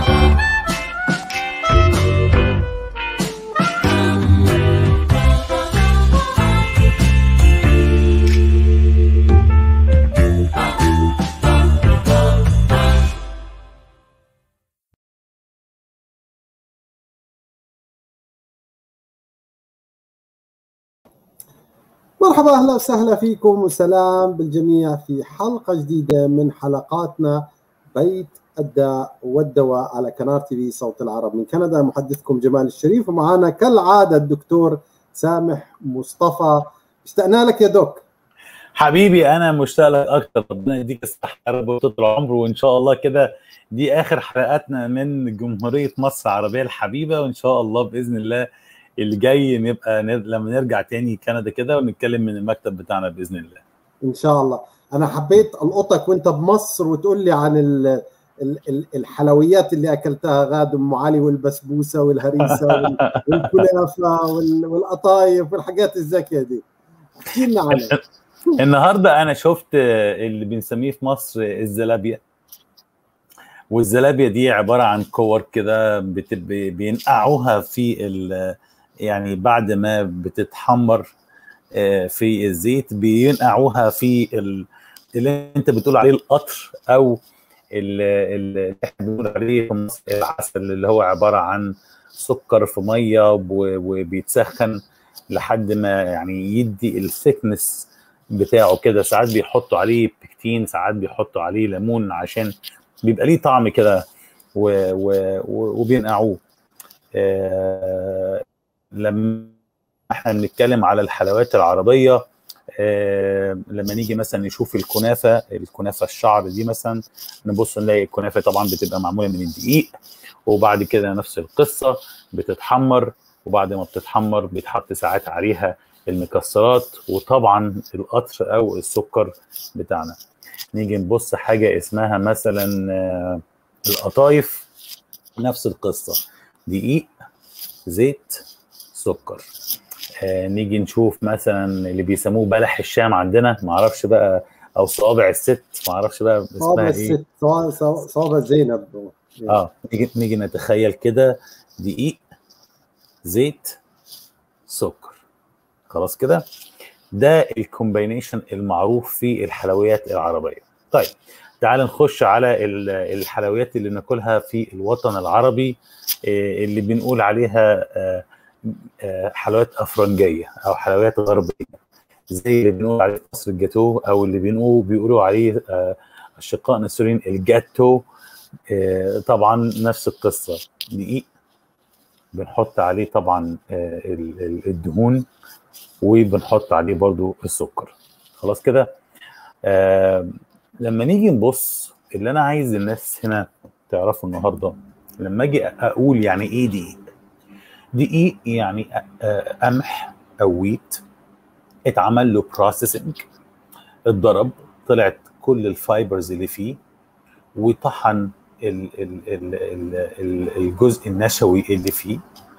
مرحبا اهلا وسهلا فيكم وسلام بالجميع في حلقه جديده من حلقاتنا بيت الداء والدواء على قناه تي في صوت العرب من كندا محدثكم جمال الشريف ومعنا كالعاده الدكتور سامح مصطفى اشتقنا لك يا دوك حبيبي انا مشتاق لك اكتر ربنا يديك الصحه يا رب وطول العمر وان شاء الله كده دي اخر حلقاتنا من جمهوريه مصر العربيه الحبيبه وان شاء الله باذن الله اللي جاي نبقى نر... لما نرجع تاني كندا كده ونتكلم من المكتب بتاعنا باذن الله ان شاء الله انا حبيت القطك وانت بمصر وتقول لي عن ال... ال... الحلويات اللي اكلتها غاد ام علي والبسبوسه والهريسه وال... والكنافه وال... والقطايف والحاجات الزاكيه دي احكي لنا عنها النهارده انا شفت اللي بنسميه في مصر الزلابيا والزلابيا دي عباره عن كور كده بت... بينقعوها في ال... يعني بعد ما بتتحمر في الزيت بينقعوها في ال... اللي انت بتقول عليه القطر او اللي احنا بنقول عليه في مصر العسل اللي هو عباره عن سكر في ميه وبيتسخن لحد ما يعني يدي الثيكنس بتاعه كده ساعات بيحطوا عليه بكتين ساعات بيحطوا عليه ليمون عشان بيبقى ليه طعم كده وبينقعوه آه لما احنا بنتكلم على الحلويات العربيه آه لما نيجي مثلا نشوف الكنافه الكنافه الشعر دي مثلا نبص نلاقي الكنافه طبعا بتبقى معموله من الدقيق وبعد كده نفس القصه بتتحمر وبعد ما بتتحمر بيتحط ساعات عليها المكسرات وطبعا القطر او السكر بتاعنا نيجي نبص حاجه اسمها مثلا القطايف نفس القصه دقيق زيت سكر آه نيجي نشوف مثلا اللي بيسموه بلح الشام عندنا ما اعرفش بقى او صوابع الست ما اعرفش بقى اسمها صوابع الست صوابع زينب اه نيجي نيجي نتخيل كده دقيق زيت سكر خلاص كده ده الكومبينيشن المعروف في الحلويات العربيه طيب تعال نخش على الحلويات اللي ناكلها في الوطن العربي اللي بنقول عليها حلويات افرنجيه او حلويات غربيه زي اللي بنقول عليه مصر الجاتو او اللي بنقول بيقولوا عليه اشقائنا السوريين الجاتو طبعا نفس القصه دقيق بنحط عليه طبعا الدهون وبنحط عليه برضو السكر خلاص كده آه لما نيجي نبص اللي انا عايز الناس هنا تعرفوا النهارده لما اجي اقول يعني ايه دقيق دقيق يعني آه قمح او ويت اتعمل له بروسيسنج اتضرب طلعت كل الفايبرز اللي فيه وطحن ال ال ال ال الجزء النشوي اللي فيه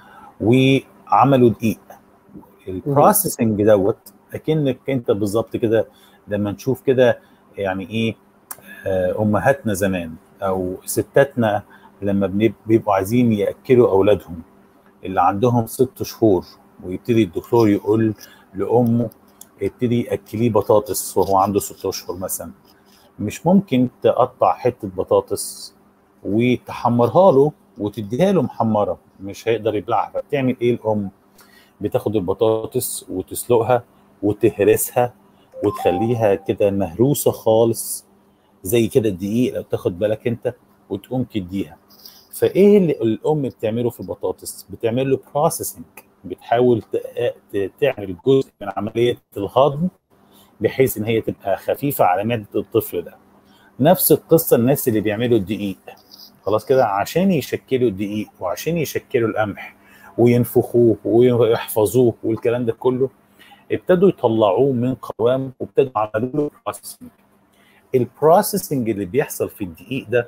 وعملوا دقيق البروسيسنج دوت اكنك انت بالظبط كده لما نشوف كده يعني ايه امهاتنا زمان او ستاتنا لما بيبقوا عايزين ياكلوا اولادهم اللي عندهم ست شهور ويبتدي الدكتور يقول لامه ابتدي اكليه بطاطس وهو عنده ست اشهر مثلا مش ممكن تقطع حته بطاطس وتحمرها له وتديها له محمره مش هيقدر يبلعها فبتعمل ايه الام بتاخد البطاطس وتسلقها وتهرسها وتخليها كده مهروسه خالص زي كده الدقيق لو تاخد بالك انت وتقوم تديها فايه اللي الام بتعمله في البطاطس بتعمل له بروسيسنج بتحاول تعمل جزء من عمليه الهضم بحيث ان هي تبقى خفيفه على معده الطفل ده نفس القصه الناس اللي بيعملوا الدقيق خلاص كده عشان يشكلوا الدقيق وعشان يشكلوا القمح وينفخوه ويحفظوه والكلام ده كله ابتدوا يطلعوه من قوام وابتدوا عملوا له بروسيسنج البروسيسنج اللي بيحصل في الدقيق ده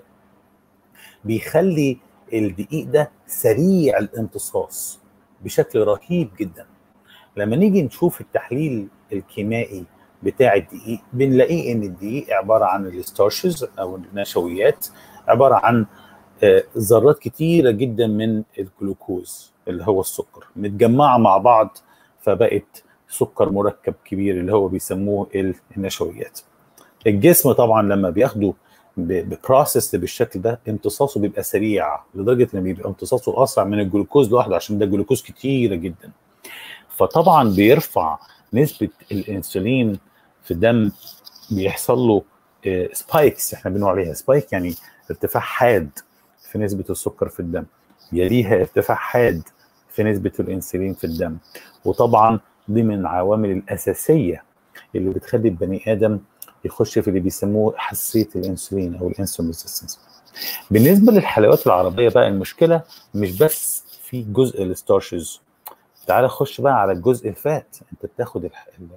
بيخلي الدقيق ده سريع الامتصاص بشكل رهيب جدا لما نيجي نشوف التحليل الكيميائي بتاع الدقيق بنلاقيه ان الدقيق عباره عن الستارشز او النشويات عباره عن ذرات كتيره جدا من الجلوكوز اللي هو السكر متجمعه مع بعض فبقت سكر مركب كبير اللي هو بيسموه النشويات الجسم طبعا لما بياخده ببروسيس بالشكل ده امتصاصه بيبقى سريع لدرجه ان بيبقى امتصاصه اسرع من الجلوكوز لوحده عشان ده جلوكوز كتيره جدا فطبعا بيرفع نسبه الانسولين في الدم بيحصل له سبايكس احنا بنقول عليها سبايك يعني ارتفاع حاد في نسبه السكر في الدم يليها ارتفاع حاد في نسبه الانسولين في الدم وطبعا دي من العوامل الاساسيه اللي بتخلي البني ادم يخش في اللي بيسموه حساسيه الانسولين او الانسولين ريزيستنس بالنسبه للحلويات العربيه بقى المشكله مش بس في جزء الستارشز تعال خش بقى على الجزء الفات انت بتاخد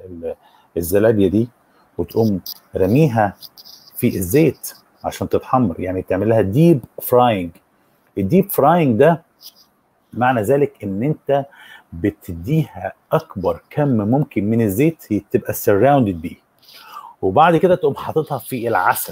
الزلابيه دي وتقوم رميها في الزيت عشان تتحمر يعني تعمل لها ديب فراينج الديب فراينج ده معنى ذلك ان انت بتديها اكبر كم ممكن من الزيت تبقى سراوندد بيه وبعد كده تقوم حاططها في العسل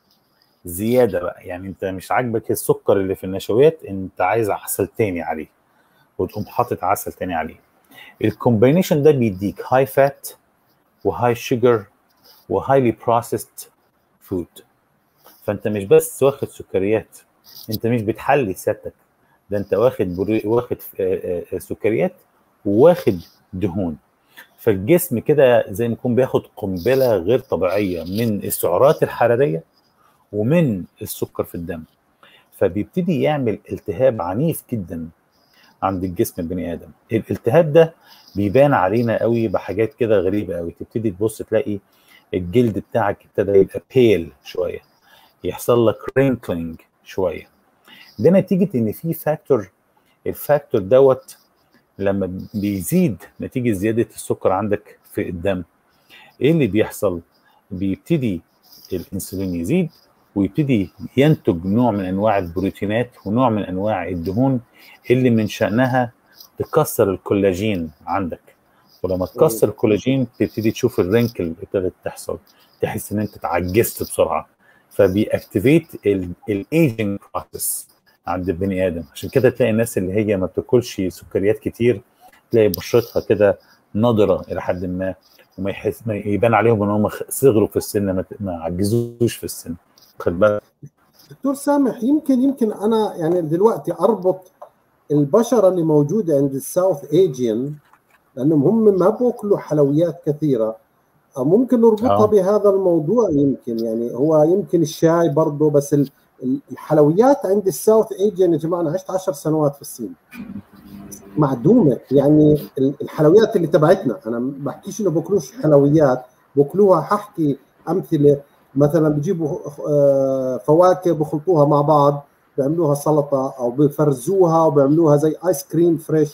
زياده بقى يعني انت مش عاجبك السكر اللي في النشويات انت عايز عسل تاني عليه وتقوم حاطط عسل تاني عليه الكومبينيشن ده بيديك هاي فات وهاي شوجر وهايلي بروسيسد فود فانت مش بس واخد سكريات انت مش بتحلي سيادتك ده انت واخد بري... واخد سكريات وواخد دهون فالجسم كده زي ما يكون بياخد قنبله غير طبيعيه من السعرات الحراريه ومن السكر في الدم فبيبتدي يعمل التهاب عنيف جدا عند الجسم البني ادم الالتهاب ده بيبان علينا قوي بحاجات كده غريبه قوي تبتدي تبص تلاقي الجلد بتاعك ابتدى يبقى بيل شويه يحصل لك رينكلينج شويه ده نتيجه ان في فاكتور الفاكتور دوت لما بيزيد نتيجه زياده السكر عندك في الدم ايه اللي بيحصل بيبتدي الانسولين يزيد ويبتدي ينتج نوع من انواع البروتينات ونوع من انواع الدهون اللي من شانها تكسر الكولاجين عندك ولما تكسر الكولاجين تبتدي تشوف الرينكل اللي ابتدت تحصل تحس ان انت اتعجزت بسرعه فبيأكتيفيت الايجنج بروسيس عند البني ادم عشان كده تلاقي الناس اللي هي ما بتاكلش سكريات كتير تلاقي بشرتها كده نضره الى حد ما وما يحس ما يبان عليهم ان هم صغروا في السن ما عجزوش في السن خد بالك دكتور سامح يمكن يمكن انا يعني دلوقتي اربط البشره اللي موجوده عند الساوث ايجين لانهم هم ما بياكلوا حلويات كثيره ممكن نربطها آه. بهذا الموضوع يمكن يعني هو يمكن الشاي برضه بس الحلويات عند الساوث ايجين يا جماعه انا عشت 10 سنوات في الصين معدومه يعني الحلويات اللي تبعتنا انا ما بحكيش انه بياكلوش حلويات بياكلوها ححكي امثله مثلا بيجيبوا فواكه بخلطوها مع بعض بيعملوها سلطه او بفرزوها وبيعملوها زي ايس كريم فريش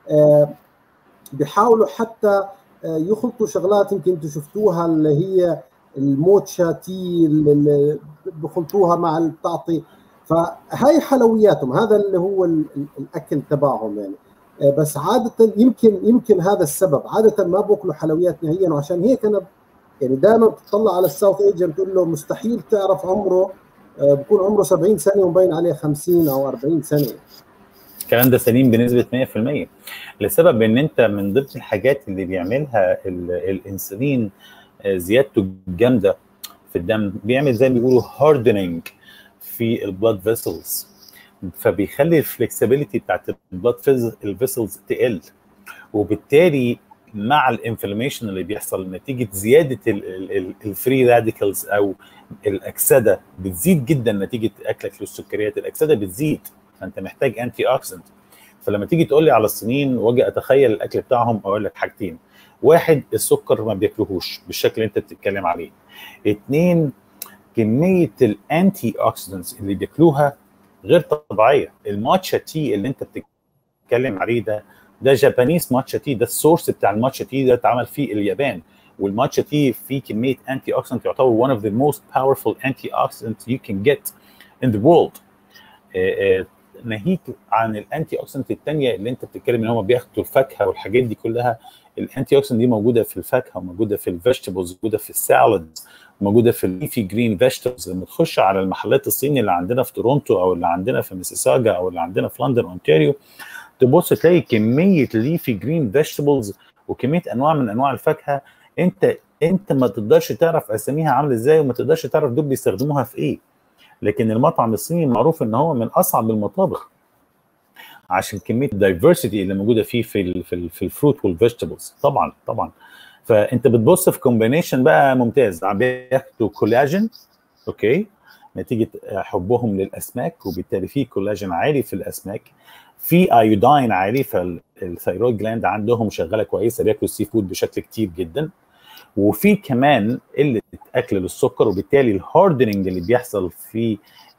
بيحاولوا حتى يخلطوا شغلات يمكن انتم شفتوها اللي هي الموتشا تي اللي بخلطوها مع بتعطي فهاي حلوياتهم هذا اللي هو الاكل تبعهم يعني بس عاده يمكن يمكن هذا السبب عاده ما بياكلوا حلويات نهائيا وعشان هيك انا يعني دائما بتطلع على الساوث ايجن بتقول له مستحيل تعرف عمره بكون عمره 70 سنه ومبين عليه 50 او 40 سنه الكلام ده سليم بنسبه 100% لسبب ان انت من ضمن الحاجات اللي بيعملها الانسولين زيادته الجامده في الدم بيعمل زي ما بيقولوا هاردنينج في البلاد فيسلز فبيخلي الفلكسبيليتي بتاعت البلاد الفيسلز تقل وبالتالي مع الانفلاميشن اللي بيحصل نتيجه زياده الفري راديكالز او الاكسده بتزيد جدا نتيجه اكلك للسكريات الاكسده بتزيد فانت محتاج انتي اوكسيدنت فلما تيجي تقول لي على الصينيين واجي اتخيل الاكل بتاعهم اقول لك حاجتين واحد السكر ما بياكلوهوش بالشكل اللي انت بتتكلم عليه اثنين كميه الانتي اوكسيدنتس اللي بياكلوها غير طبيعيه الماتشا تي اللي انت بتتكلم عليه ده ده جابانيز ماتشا تي ده السورس بتاع الماتشا تي ده اتعمل في اليابان والماتشا تي فيه كميه انتي اوكسيدنت يعتبر one of the most powerful antioxidants you can get in the world ناهيك عن الانتي اوكسيدنت الثانيه اللي انت بتتكلم ان هم بياخدوا الفاكهه والحاجات دي كلها الانتي اوكسيدنت دي موجوده في الفاكهه وموجوده في الفيجيتابلز موجوده في السالاد موجوده في الليفي جرين فيجيتابلز لما تخش على المحلات الصيني اللي عندنا في تورونتو او اللي عندنا في ميسيساجا او اللي عندنا في لندن اونتاريو تبص تلاقي كميه ليفي جرين فيجيتابلز وكميه انواع من انواع الفاكهه انت انت ما تقدرش تعرف اساميها عامله ازاي وما تقدرش تعرف دول بيستخدموها في ايه لكن المطعم الصيني معروف ان هو من اصعب المطابخ عشان كميه الدايفرسيتي اللي موجوده فيه في ال في, ال في الفروت والفيجيتابلز طبعا طبعا فانت بتبص في كومبينيشن بقى ممتاز بياخدوا كولاجين اوكي نتيجه حبهم للاسماك وبالتالي في كولاجين عالي في الاسماك في ايوداين عالي فالثيرويد جلاند عندهم شغاله كويسه بياكلوا السي فود بشكل كتير جدا وفي كمان قله اكل للسكر وبالتالي الهاردننج اللي بيحصل في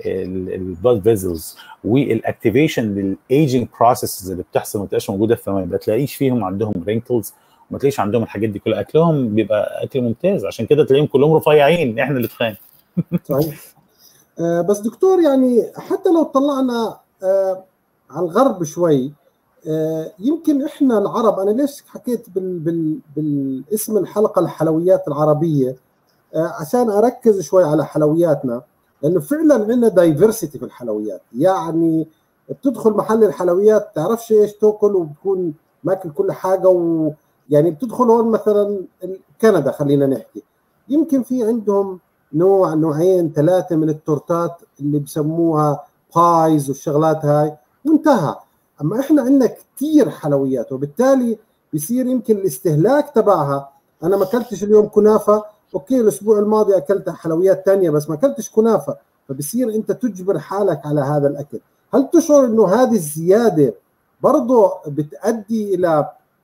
البلاد فيزلز والاكتيفيشن للايجنج بروسيسز اللي بتحصل ما تبقاش موجوده فما تلاقيش فيهم عندهم رينكلز وما تلاقيش عندهم الحاجات دي كلها اكلهم بيبقى اكل ممتاز عشان كده تلاقيهم كلهم رفيعين احنا اللي تخان صحيح آه بس دكتور يعني حتى لو طلعنا آه على الغرب شوي آه يمكن احنا العرب انا ليش حكيت بال بال بالاسم الحلقه الحلويات العربيه آه عشان اركز شوي على حلوياتنا لانه فعلا عندنا دايفرسيتي في الحلويات يعني بتدخل محل الحلويات تعرفش ايش تاكل وبتكون ماكل كل حاجه ويعني بتدخل هون مثلا كندا خلينا نحكي يمكن في عندهم نوع نوعين ثلاثه من التورتات اللي بسموها بايز والشغلات هاي وانتهى اما احنا عندنا كثير حلويات وبالتالي بيصير يمكن الاستهلاك تبعها انا ما اكلتش اليوم كنافه اوكي الاسبوع الماضي اكلت حلويات تانية بس ما اكلتش كنافه فبصير انت تجبر حالك على هذا الاكل هل تشعر انه هذه الزياده برضه بتؤدي الى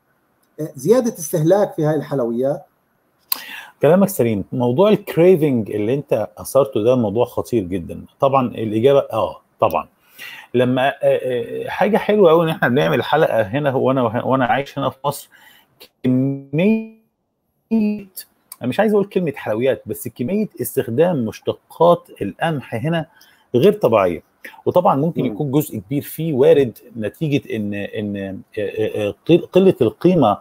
زياده استهلاك في هاي الحلويات كلامك سليم موضوع الكريفنج اللي انت اثرته ده موضوع خطير جدا طبعا الاجابه اه طبعا لما حاجه حلوه قوي ان احنا بنعمل حلقه هنا وانا وانا عايش هنا في مصر كميه انا مش عايز اقول كلمه حلويات بس كميه استخدام مشتقات القمح هنا غير طبيعيه وطبعا ممكن يكون جزء كبير فيه وارد نتيجه ان ان قله القيمه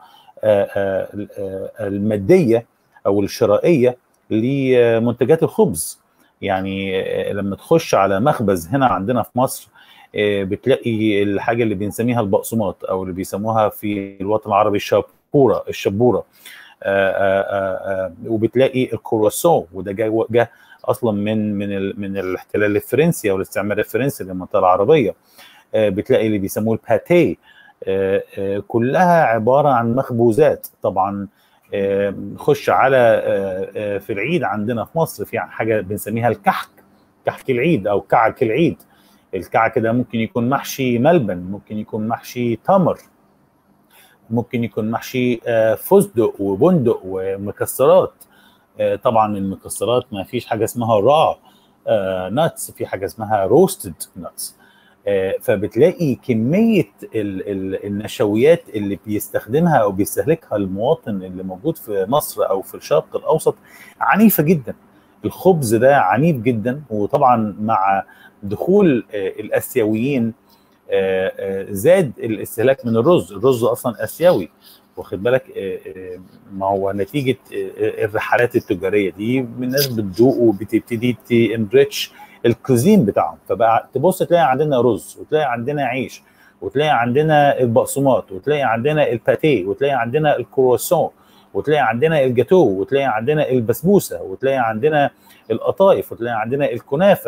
الماديه او الشرائيه لمنتجات الخبز يعني لما تخش على مخبز هنا عندنا في مصر بتلاقي الحاجه اللي بنسميها البقسماط او اللي بيسموها في الوطن العربي الشبوره الشبوره آآ آآ وبتلاقي الكرواسون وده جاي جه اصلا من من من الاحتلال الفرنسي او الاستعمار الفرنسي للمنطقه العربيه بتلاقي اللي بيسموه الباتيه كلها عباره عن مخبوزات طبعا خش على في العيد عندنا في مصر في حاجه بنسميها الكحك كحك العيد او كعك العيد الكعك ده ممكن يكون محشي ملبن ممكن يكون محشي تمر ممكن يكون محشي فستق وبندق ومكسرات طبعا المكسرات ما فيش حاجه اسمها را ناتس في حاجه اسمها روستد ناتس فبتلاقي كميه ال ال النشويات اللي بيستخدمها او بيستهلكها المواطن اللي موجود في مصر او في الشرق الاوسط عنيفه جدا الخبز ده عنيف جدا وطبعا مع دخول الاسيويين زاد الاستهلاك من الرز الرز اصلا اسيوي واخد بالك ما هو نتيجه الرحلات التجاريه دي الناس بتذوق وبتبتدي تنريتش الكوزين بتاعهم فبقى تبص تلاقي عندنا رز وتلاقي عندنا عيش وتلاقي عندنا البقسماط وتلاقي عندنا الباتيه وتلاقي عندنا الكرواسون وتلاقي عندنا الجاتو وتلاقي عندنا البسبوسه وتلاقي عندنا القطايف وتلاقي عندنا الكنافه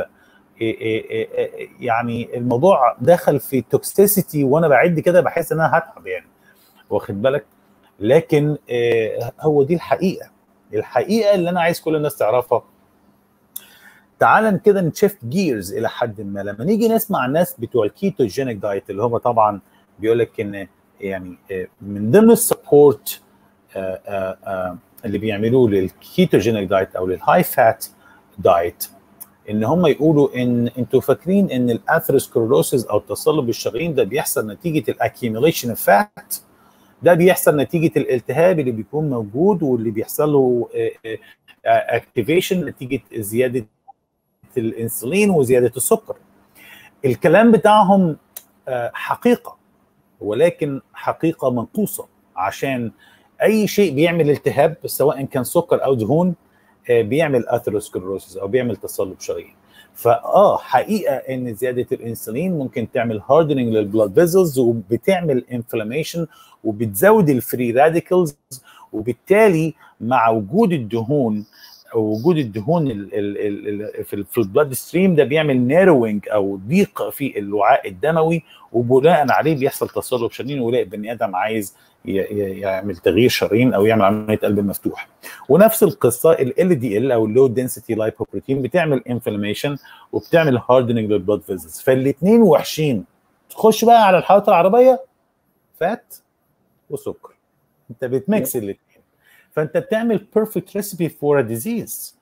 يعني الموضوع دخل في توكسيسيتي وانا بعد كده بحس ان انا هتعب يعني واخد بالك لكن هو دي الحقيقه الحقيقه اللي انا عايز كل الناس تعرفها تعال كده نشيفت جيرز الى حد ما لما نيجي نسمع الناس بتوع الكيتوجينيك دايت اللي هم طبعا بيقول لك ان يعني من ضمن السبورت اللي بيعملوه للكيتوجينيك دايت او للهاي فات دايت ان هم يقولوا ان انتوا فاكرين ان الاثيروسكلروسيس او التصلب الشرايين ده بيحصل نتيجه الاكيوميليشن فات ده بيحصل نتيجه الالتهاب اللي بيكون موجود واللي بيحصل له اكتيفيشن نتيجه زياده الانسولين وزياده السكر الكلام بتاعهم حقيقه ولكن حقيقه منقوصه عشان اي شيء بيعمل التهاب سواء كان سكر او دهون بيعمل اثيروسكلروسيس او بيعمل تصلب شرايين فاه حقيقه ان زياده الانسولين ممكن تعمل هاردنينج للبلاد فيزلز وبتعمل انفلاميشن وبتزود الفري راديكلز وبالتالي مع وجود الدهون او وجود الدهون ال ال ال في, في البلاد ستريم ده بيعمل ناروينج او ضيق في الوعاء الدموي وبناء عليه بيحصل تصلب شرايين ويلاقي البني ادم عايز يعمل تغيير شرايين او يعمل عمليه قلب مفتوح ونفس القصه ال دي ال او اللو دنسيتي لايبوبروتين بتعمل انفلاميشن وبتعمل هاردنينج للبلاد فيزلز فالاثنين وحشين تخش بقى على الحالات العربيه فات وسكر انت بتميكس الاثنين فانت بتعمل بيرفكت ريسبي فور ا ديزيز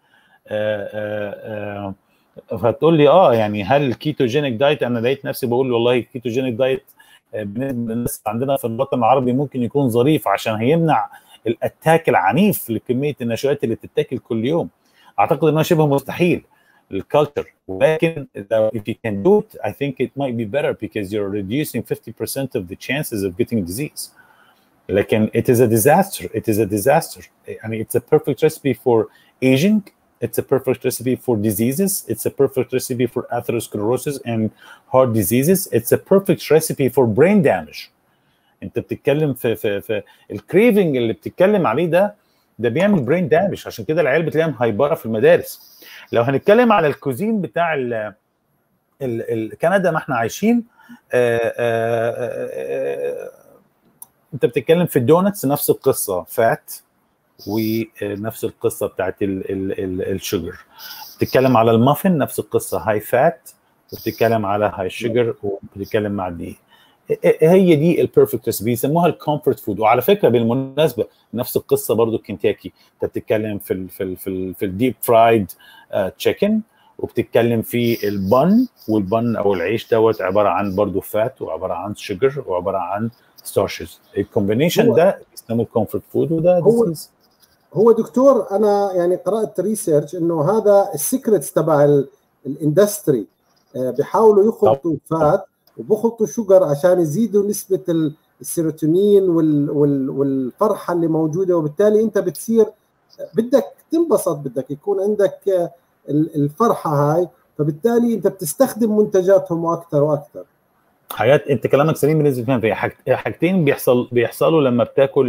فتقول لي اه يعني هل الكيتوجينيك دايت انا لقيت نفسي بقول والله الكيتوجينيك دايت بالنسبه للناس عندنا في الوطن العربي ممكن يكون ظريف عشان هيمنع الاتاك العنيف لكميه النشويات اللي بتتاكل كل يوم اعتقد انه شبه مستحيل الكالتشر ولكن if you can do it I think it might be better because you're reducing 50% of the chances of getting disease لكن it is a disaster it is a disaster يعني it's a perfect recipe for aging it's a perfect recipe for diseases it's a perfect recipe for atherosclerosis and heart diseases it's a perfect recipe for brain damage انت بتتكلم في في في الكريفنج اللي بتتكلم عليه ده ده بيعمل برين دامج عشان كده العيال بتلاقيها مهيبره في المدارس لو هنتكلم على الكوزين بتاع ال ال ال كندا ما احنا عايشين آآ آآ انت بتتكلم في الدونتس نفس القصه فات ونفس القصه بتاعت الشوجر بتتكلم على المافن نفس القصه هاي فات وبتتكلم على هاي شوجر وبتتكلم مع دي هي دي البيرفكت ريسبي بيسموها الكومفورت فود وعلى فكره بالمناسبه نفس القصه برضو كنتاكي انت بتتكلم في ال في ال في, ال في الديب فرايد تشيكن وبتتكلم في البن والبن او العيش دوت عباره عن برضو فات وعباره عن شوجر وعباره عن ستارشز الكومبينيشن ده بيسموه الكومفورت فود وده هو disease. هو دكتور انا يعني قرات ريسيرش انه هذا السيكريتس تبع الاندستري بيحاولوا يخلطوا فات وبخلطوا شوجر عشان يزيدوا نسبه السيروتونين وال وال والفرحه اللي موجوده وبالتالي انت بتصير بدك تنبسط بدك يكون عندك الفرحه هاي فبالتالي انت بتستخدم منتجاتهم اكثر واكثر حاجات انت كلامك سليم بالنسبه لي حاجتين بيحصل بيحصلوا لما بتاكل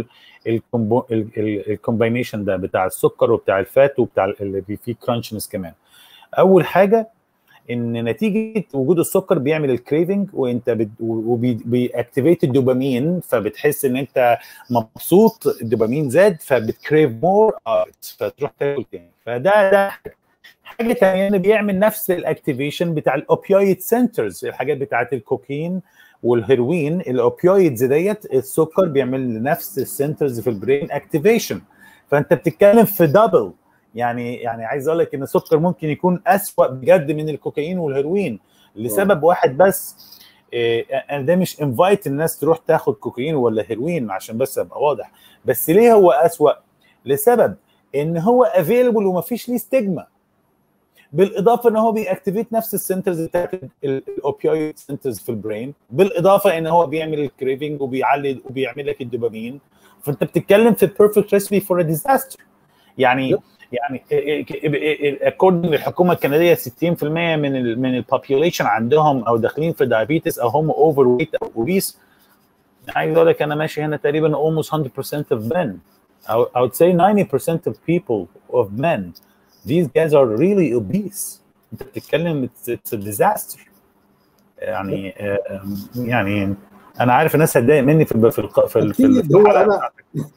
الكومباينيشن ده بتاع السكر وبتاع الفات وبتاع اللي فيه كرانشنس كمان اول حاجه ان نتيجه وجود السكر بيعمل الكريفنج وانت وبيأكتيفيت الدوبامين فبتحس ان انت مبسوط الدوبامين زاد فبتكريف مور فتروح تاكل تاني فده ده حاجه ثانيه بيعمل نفس الاكتيفيشن بتاع الاوبيويد سنترز الحاجات بتاعت الكوكين والهيروين الاوبيويدز ديت السكر بيعمل نفس السنترز في البرين اكتيفيشن فانت بتتكلم في دبل يعني يعني عايز اقول لك ان السكر ممكن يكون اسوأ بجد من الكوكايين والهيروين لسبب واحد بس إيه انا ده مش انفايت الناس تروح تاخد كوكايين ولا هيروين عشان بس ابقى واضح بس ليه هو اسوأ لسبب ان هو افيلبل ومفيش ليه ستيجما بالاضافه ان هو بيأكتيفيت نفس السنترز بتاعت الاوبيويد سنترز في البرين بالاضافه ان هو بيعمل الكريفنج وبيعلي وبيعمل لك الدوبامين فانت بتتكلم في بيرفكت ريسبي فور ا ديزاستر يعني يعني اكوردنج للحكومه الكنديه 60% من ال من البوبيوليشن عندهم او داخلين في دايابيتس او هم اوفر ويت او اوبيس عايز اقول لك انا ماشي هنا تقريبا almost 100% of men I would say 90% of people of men these guys are really obese انت بتتكلم it's, it's a disaster يعني يعني انا عارف الناس هتضايق مني في ال في ال في, ال في, في هو انا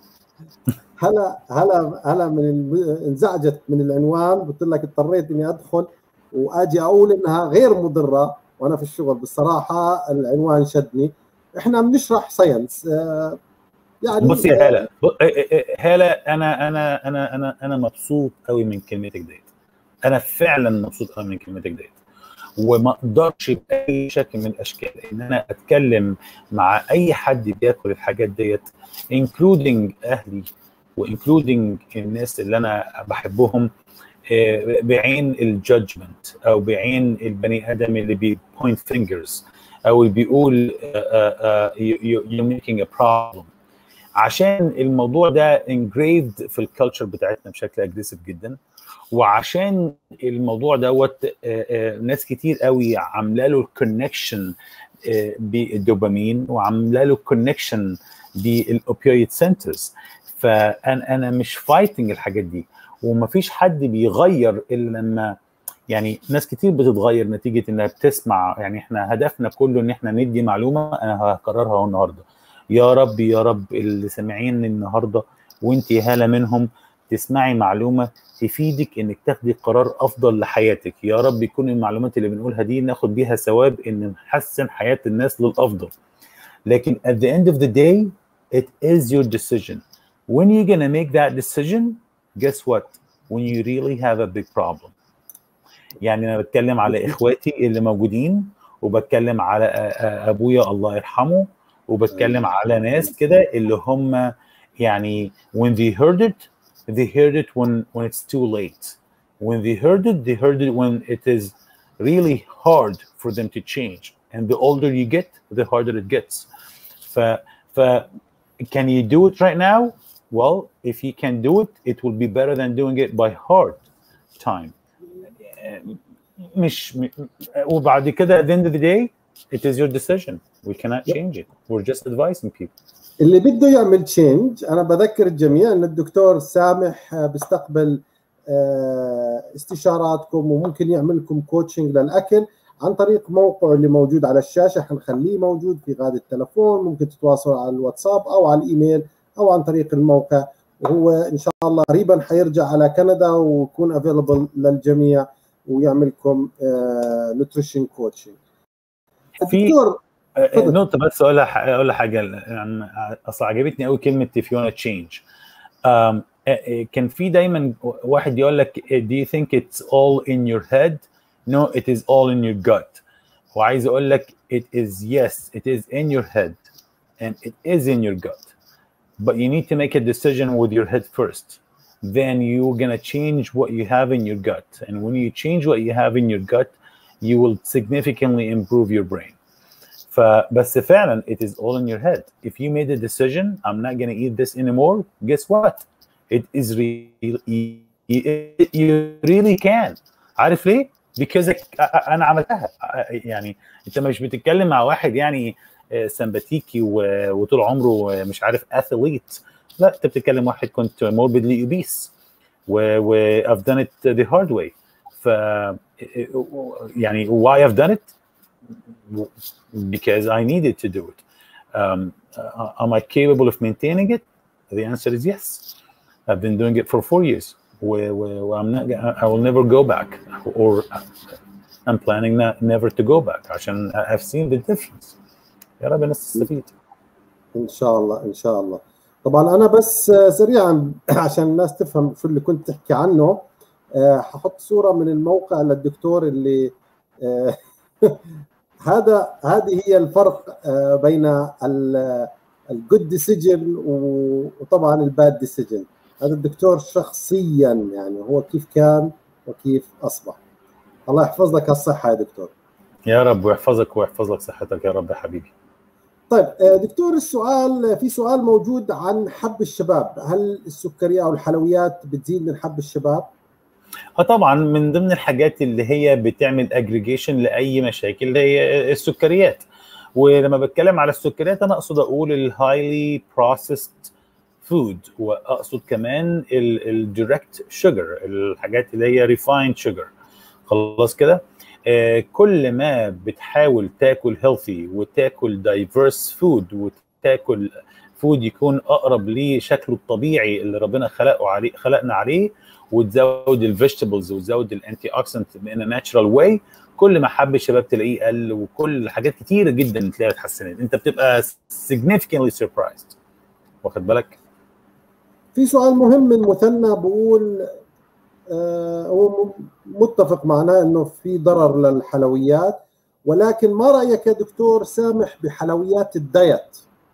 هلا هلا هلا من انزعجت من العنوان قلت لك اضطريت اني ادخل واجي اقول انها غير مضره وانا في الشغل بالصراحه العنوان شدني احنا بنشرح ساينس يعني بص يا هلا هلا انا انا انا انا انا مبسوط قوي من كلمتك ديت انا فعلا مبسوط قوي من كلمتك ديت وما اقدرش باي شكل من الاشكال ان انا اتكلم مع اي حد بياكل الحاجات ديت انكلودنج اهلي وانكلودنج الناس اللي انا بحبهم بعين الجادجمنت او بعين البني ادم اللي بيبوينت فينجرز او اللي بيقول يو ميكينج ا بروبلم عشان الموضوع ده engraved في الكالتشر بتاعتنا بشكل اجريسيف جدا وعشان الموضوع دوت ناس كتير قوي عامله له الكونكشن بالدوبامين وعامله له كونكشن بالاوبيويد سنترز فانا انا مش فايتنج الحاجات دي ومفيش حد بيغير الا لما يعني ناس كتير بتتغير نتيجه انها بتسمع يعني احنا هدفنا كله ان احنا ندي معلومه انا هكررها النهارده يا رب يا رب اللي سامعين النهارده وانت هاله منهم تسمعي معلومه تفيدك انك تاخدي قرار افضل لحياتك يا رب يكون المعلومات اللي بنقولها دي ناخد بيها ثواب ان نحسن حياه الناس للافضل لكن at the end of the day it is your decision when you're gonna make that decision guess what when you really have a big problem يعني انا بتكلم على اخواتي اللي موجودين وبتكلم على ابويا الله يرحمه وبتكلم على ناس كده اللي هم يعني when they heard it they heard it when when it's too late when they heard it they heard it when it is really hard for them to change and the older you get the harder it gets ف ف can you do it right now well if you can do it it will be better than doing it by hard time مش وبعد كده at the end of the day it is your decision we cannot change it we're just advising people اللي بده يعمل تشينج انا بذكر الجميع ان الدكتور سامح بيستقبل استشاراتكم وممكن يعمل لكم كوتشنج للاكل عن طريق موقعه اللي موجود على الشاشه حنخليه موجود في غاد التلفون ممكن تتواصلوا على الواتساب او على الايميل او عن طريق الموقع وهو ان شاء الله قريبا حيرجع على كندا ويكون افيلبل للجميع ويعمل لكم نوتريشن كوتشنج الدكتور نقطة بس اقول اقول حاجة يعني اصل عجبتني قوي كلمة if you wanna change um, كان في دايما واحد يقول لك do you think it's all in your head no it is all in your gut وعايز اقول لك it is yes it is in your head and it is in your gut but you need to make a decision with your head first then you're gonna change what you have in your gut and when you change what you have in your gut you will significantly improve your brain فبس فعلا it is all in your head if you made a decision I'm not gonna eat this anymore guess what it is real you really can عارف ليه because انا عملتها يعني انت مش بتتكلم مع واحد يعني سمباتيكي وطول عمره مش عارف اثليت لا انت بتتكلم واحد كنت morbidly obese و I've done it the hard way ف يعني why I've done it because I needed to do it. Um, uh, am I capable of maintaining it? The answer is yes. I've been doing it for four years. Where, where I'm not, I will never go back, or I'm planning not, never to go back. عشان I've seen the difference. يا رب الناس تستفيد. ان شاء الله ان شاء الله. طبعا انا بس سريعا عشان الناس تفهم شو اللي كنت تحكي عنه ححط صوره من الموقع للدكتور اللي هذا هذه هي الفرق بين الجود ديسيجن وطبعا الباد ديسيجن هذا الدكتور شخصيا يعني هو كيف كان وكيف اصبح الله يحفظ لك الصحه يا دكتور يا رب ويحفظك ويحفظ لك صحتك يا رب يا حبيبي طيب دكتور السؤال في سؤال موجود عن حب الشباب هل السكريات او الحلويات بتزيد من حب الشباب اه طبعا من ضمن الحاجات اللي هي بتعمل اجريجيشن لاي مشاكل اللي هي السكريات ولما بتكلم على السكريات انا اقصد اقول الهايلي بروسيسد فود واقصد كمان الدايركت شوجر الحاجات اللي هي ريفايند شوجر خلاص كده آه كل ما بتحاول تاكل هيلثي وتاكل دايفيرس فود وتاكل فود يكون اقرب لشكله الطبيعي اللي ربنا خلقه عليه خلقنا عليه وتزود الفيجيتابلز وتزود الانتي اوكسيدنت ان ناتشرال واي كل ما حب الشباب تلاقيه قل وكل حاجات كتيره جدا تلاقيها اتحسنت انت بتبقى significantly surprised واخد بالك في سؤال مهم من مثنى بقول آه هو متفق معنا انه في ضرر للحلويات ولكن ما رايك يا دكتور سامح بحلويات الدايت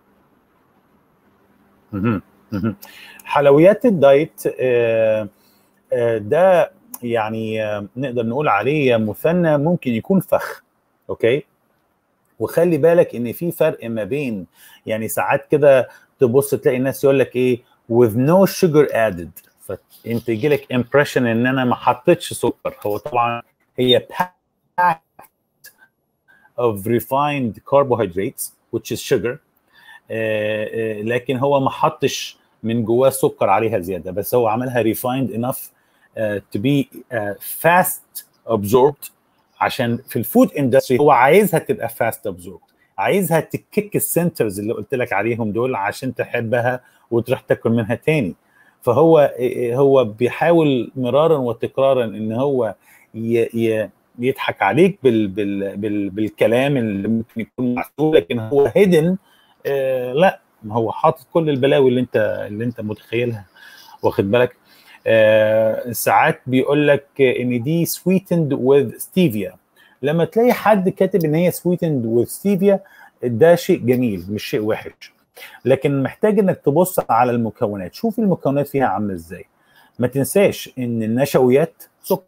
حلويات الدايت آه ده يعني نقدر نقول عليه مثنى ممكن يكون فخ اوكي وخلي بالك ان في فرق ما بين يعني ساعات كده تبص تلاقي الناس يقول لك ايه with no sugar added فانت يجي لك امبريشن ان انا ما حطيتش سكر هو طبعا هي packed of refined carbohydrates which is sugar آه، آه، لكن هو ما حطش من جواه سكر عليها زياده بس هو عملها refined enough uh, to be uh, fast absorbed عشان في الفود اندستري هو عايزها تبقى fast absorbed عايزها تكيك السنترز اللي قلت لك عليهم دول عشان تحبها وتروح تاكل منها تاني فهو هو بيحاول مرارا وتكرارا ان هو ي ي يضحك عليك بال بال بال بالكلام اللي ممكن يكون محسوب لكن هو هيدن آه لا هو حاطط كل البلاوي اللي انت اللي انت متخيلها واخد بالك آه ساعات بيقول لك ان دي سويتند وذ ستيفيا لما تلاقي حد كاتب ان هي سويتند وذ ستيفيا ده شيء جميل مش شيء وحش لكن محتاج انك تبص على المكونات شوف المكونات فيها عامله ازاي ما تنساش ان النشويات سكر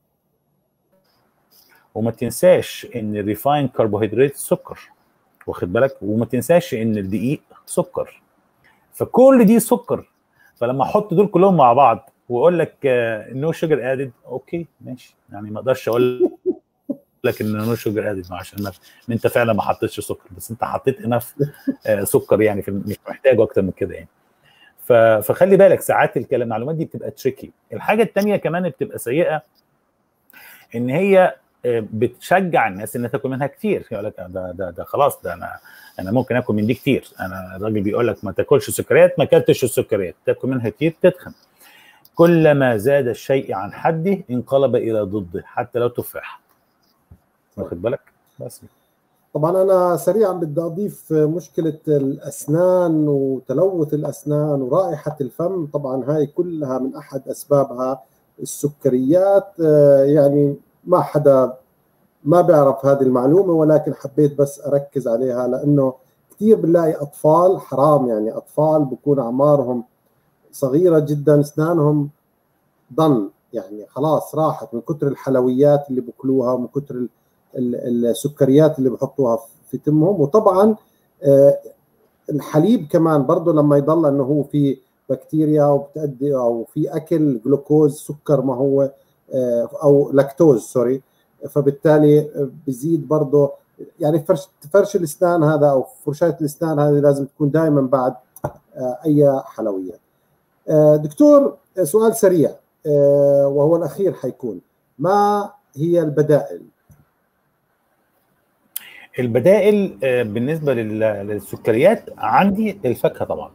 وما تنساش ان الريفاين كربوهيدرات سكر واخد بالك وما تنساش ان الدقيق سكر فكل دي سكر فلما احط دول كلهم مع بعض واقول لك نو شوجر ادد اوكي ماشي يعني ما اقدرش اقول لك ان نو شوجر ادد عشان ما انت فعلا ما حطيتش سكر بس انت حطيت انف سكر يعني في مش محتاج اكتر من كده يعني فخلي بالك ساعات المعلومات دي بتبقى تريكي الحاجه الثانيه كمان بتبقى سيئه ان هي بتشجع الناس انها تاكل منها كتير يقول لك ده ده ده خلاص ده انا انا ممكن اكل من دي كتير انا الراجل بيقول لك ما تاكلش سكريات ما اكلتش السكريات تاكل منها كتير تتخن كلما زاد الشيء عن حده انقلب الى ضده حتى لو تفاح واخد بالك بس طبعا انا سريعا بدي اضيف مشكله الاسنان وتلوث الاسنان ورائحه الفم طبعا هاي كلها من احد اسبابها السكريات يعني ما حدا ما بيعرف هذه المعلومه ولكن حبيت بس اركز عليها لانه كثير بنلاقي اطفال حرام يعني اطفال بكون اعمارهم صغيره جدا اسنانهم ضن يعني خلاص راحت من كثر الحلويات اللي بياكلوها ومن كثر السكريات اللي بحطوها في تمهم وطبعا الحليب كمان برضه لما يضل انه هو في بكتيريا وبتأدي او في اكل جلوكوز سكر ما هو او لاكتوز سوري فبالتالي بزيد برضه يعني فرش فرش الاسنان هذا او فرشاه الاسنان هذه لازم تكون دائما بعد اي حلويات. دكتور سؤال سريع وهو الاخير حيكون ما هي البدائل؟ البدائل بالنسبه للسكريات عندي الفاكهه طبعا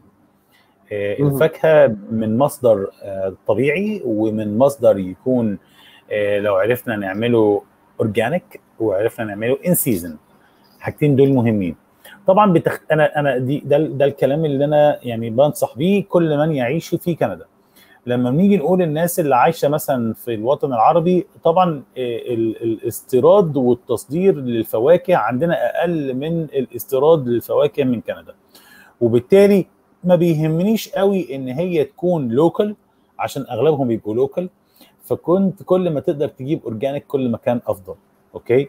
الفاكهه من مصدر طبيعي ومن مصدر يكون لو عرفنا نعمله اورجانيك وعرفنا نعمله ان سيزون الحاجتين دول مهمين طبعا بتخ... انا انا دي ده, ده الكلام اللي انا يعني بنصح بيه كل من يعيش في كندا لما بنيجي نقول الناس اللي عايشه مثلا في الوطن العربي طبعا الاستيراد والتصدير للفواكه عندنا اقل من الاستيراد للفواكه من كندا وبالتالي ما بيهمنيش قوي ان هي تكون لوكال عشان اغلبهم بيبقوا لوكال فكنت كل ما تقدر تجيب اورجانيك كل ما كان افضل اوكي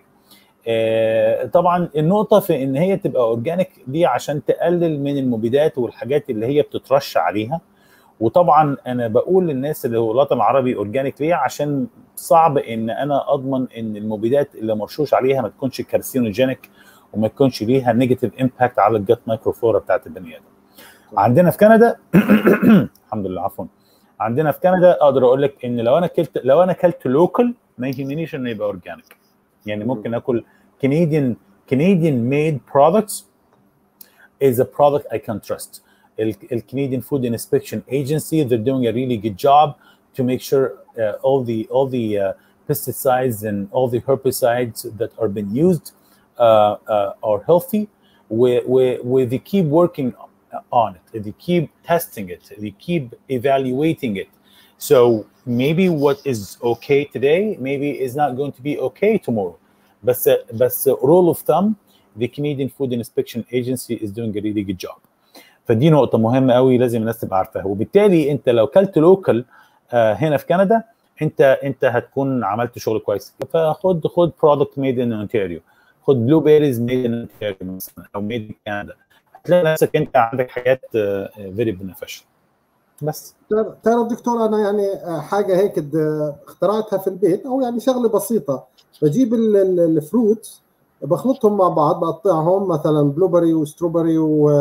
آه طبعا النقطه في ان هي تبقى اورجانيك دي عشان تقلل من المبيدات والحاجات اللي هي بتترش عليها وطبعا انا بقول للناس اللي هو الوطن العربي اورجانيك ليه عشان صعب ان انا اضمن ان المبيدات اللي مرشوش عليها ما تكونش كارسينوجينيك وما تكونش ليها نيجاتيف امباكت على الجت مايكروفلورا بتاعت البني ادم عندنا في كندا الحمد لله عفوا عندنا في كندا اقدر اقول لك ان لو انا كلت لو انا كلت لوكال ما يهمنيش انه يبقى اورجانيك يعني ممكن اكل Canadian Canadian made products is a product I can trust. The Canadian Food Inspection Agency they're doing a really good job to make sure uh, all the all the uh, pesticides and all the herbicides that are being used uh, uh, are healthy. We, we, we they keep working on it. They keep testing it. They keep evaluating it. So maybe what is okay today, maybe is not going to be okay tomorrow. بس بس rule of thumb the Canadian Food Inspection Agency is doing a really good job. فدي نقطة مهمة قوي لازم الناس تبقى عارفاها وبالتالي انت لو كلت لوكال آه هنا في كندا انت انت هتكون عملت شغل كويس فخد خد برودكت ميد ان اونتاريو خد بلو بيريز ميد ان اونتاريو مثلا او ميد ان كندا هتلاقي نفسك انت عندك حاجات فيري بنفيشال بس ترى دكتور انا يعني حاجه هيك اخترعتها في البيت او يعني شغله بسيطه بجيب الفروت بخلطهم مع بعض بقطعهم مثلا بلوبري وستروبري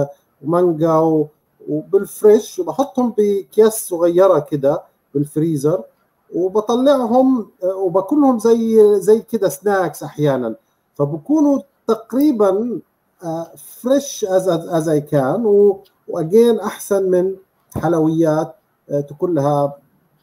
ومانجا وبالفريش وبحطهم باكياس صغيره كده بالفريزر وبطلعهم وباكلهم زي زي كده سناكس احيانا فبكونوا تقريبا فريش از از اي كان واجين احسن من حلويات كلها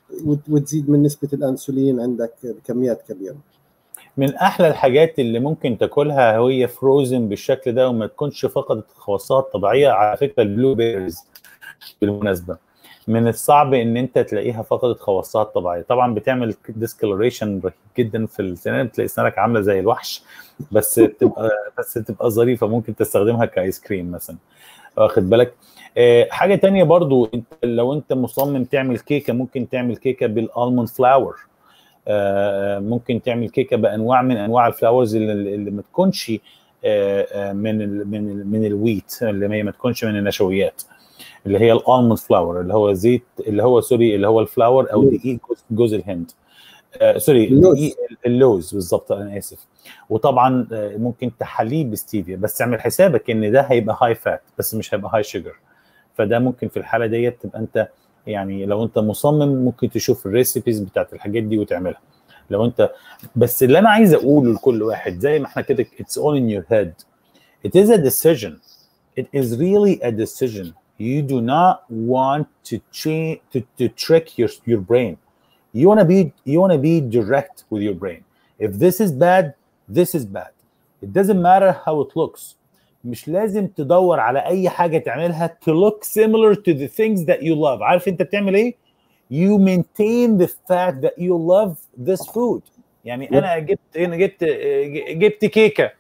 وتزيد من نسبه الانسولين عندك بكميات كبيره من احلى الحاجات اللي ممكن تاكلها هي فروزن بالشكل ده وما تكونش فقدت خواصها الطبيعيه على فكره البلو بيرز بالمناسبه من الصعب ان انت تلاقيها فقدت خواصها الطبيعيه طبعا بتعمل ديسكلوريشن رهيب جدا في السنان بتلاقي سنانك عامله زي الوحش بس تبقى بس تبقى ظريفه ممكن تستخدمها كايس كريم مثلا واخد بالك آه حاجه تانية برضو انت لو انت مصمم تعمل كيكه ممكن تعمل كيكه بالالموند فلاور آه ممكن تعمل كيكه بانواع من انواع الفلاورز اللي, اللي ما تكونش آه من ال من ال من الويت اللي هي ما تكونش من النشويات اللي هي الالموند فلاور اللي هو زيت اللي هو سوري اللي هو الفلاور او دقيق جوز الهند آه سوري دقيق اللوز بالظبط انا اسف وطبعا ممكن تحليه بستيفيا بس اعمل حسابك ان ده هيبقى هاي فات بس مش هيبقى هاي شوجر فده ممكن في الحاله ديت تبقى انت يعني لو انت مصمم ممكن تشوف الريسيبيز بتاعت الحاجات دي وتعملها لو انت بس اللي انا عايز اقوله لكل واحد زي ما احنا كده it's all in your head it is a decision it is really a decision you do not want to change to, to trick your your brain you want to be you want to be direct with your brain if this is bad this is bad it doesn't matter how it looks مش لازم تدور على اي حاجه تعملها to look similar to the things that you love عارف انت بتعمل ايه you maintain the fact that you love this food يعني انا جبت انا جبت جبت كيكه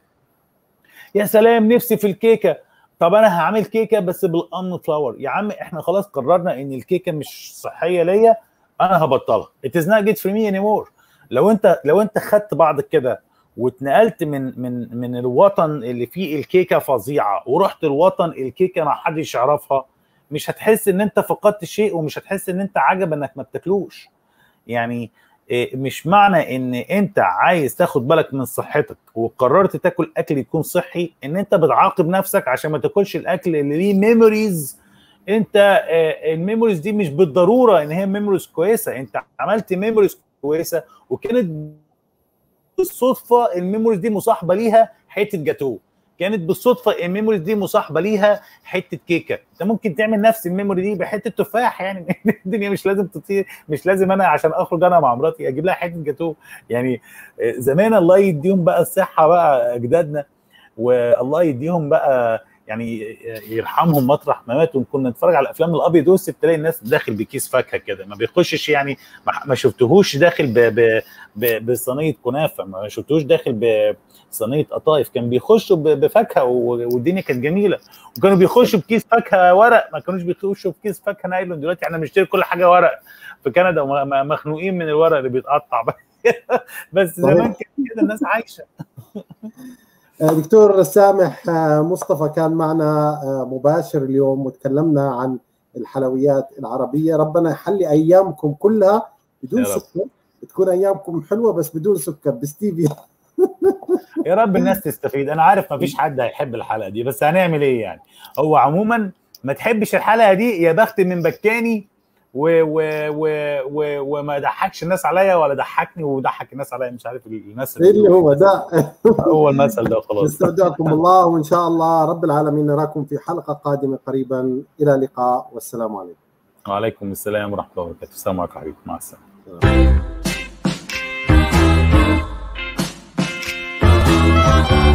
يا سلام نفسي في الكيكه طب انا هعمل كيكه بس بالامن فلاور يا عم احنا خلاص قررنا ان الكيكه مش صحيه ليا انا هبطلها it is not good for me anymore لو انت لو انت خدت بعضك كده واتنقلت من من من الوطن اللي فيه الكيكه فظيعه ورحت الوطن الكيكه ما حدش يعرفها مش هتحس ان انت فقدت شيء ومش هتحس ان انت عجب انك ما بتاكلوش يعني مش معنى ان انت عايز تاخد بالك من صحتك وقررت تاكل اكل يكون صحي ان انت بتعاقب نفسك عشان ما تاكلش الاكل اللي ليه ميموريز انت الميموريز دي مش بالضروره ان هي ميموريز كويسه انت عملت ميموريز كويسه وكانت بالصدفه الميموريز دي مصاحبه ليها حته جاتوه كانت بالصدفه الميموريز دي مصاحبه ليها حته كيكه انت ممكن تعمل نفس الميموري دي بحته تفاح يعني الدنيا مش لازم تطير مش لازم انا عشان اخرج انا مع مراتي اجيب لها حته جاتوه يعني زمان الله يديهم بقى الصحه بقى اجدادنا والله يديهم بقى يعني يرحمهم مطرح ما ماتوا كنا نتفرج على افلام الابيض والاسود تلاقي الناس داخل بكيس فاكهه كده ما بيخشش يعني ما شفتهوش داخل ب ب ب بصينيه كنافه ما شفتهوش داخل بصينيه قطايف كان بيخشوا بفاكهه والدنيا كانت جميله وكانوا بيخشوا بكيس فاكهه ورق ما كانوش بيخشوا بكيس فاكهه نايلون دلوقتي احنا بنشتري كل حاجه ورق في كندا مخنوقين من الورق اللي بيتقطع بس زمان كان كده الناس عايشه دكتور سامح مصطفى كان معنا مباشر اليوم وتكلمنا عن الحلويات العربية ربنا يحلي أيامكم كلها بدون سكر تكون أيامكم حلوة بس بدون سكر بستيفيا يا رب الناس تستفيد أنا عارف ما فيش حد هيحب الحلقة دي بس هنعمل إيه يعني هو عموما ما تحبش الحلقة دي يا بخت من بكاني و و و و وما ضحكش الناس عليا ولا ضحكني وضحك الناس عليا مش عارف المثل اللي هو ده هو المثل ده خلاص نستودعكم الله وان شاء الله رب العالمين نراكم في حلقه قادمه قريبا الى اللقاء والسلام عليكم وعليكم السلام ورحمه الله وبركاته السلام عليكم حبيبي مع السلامه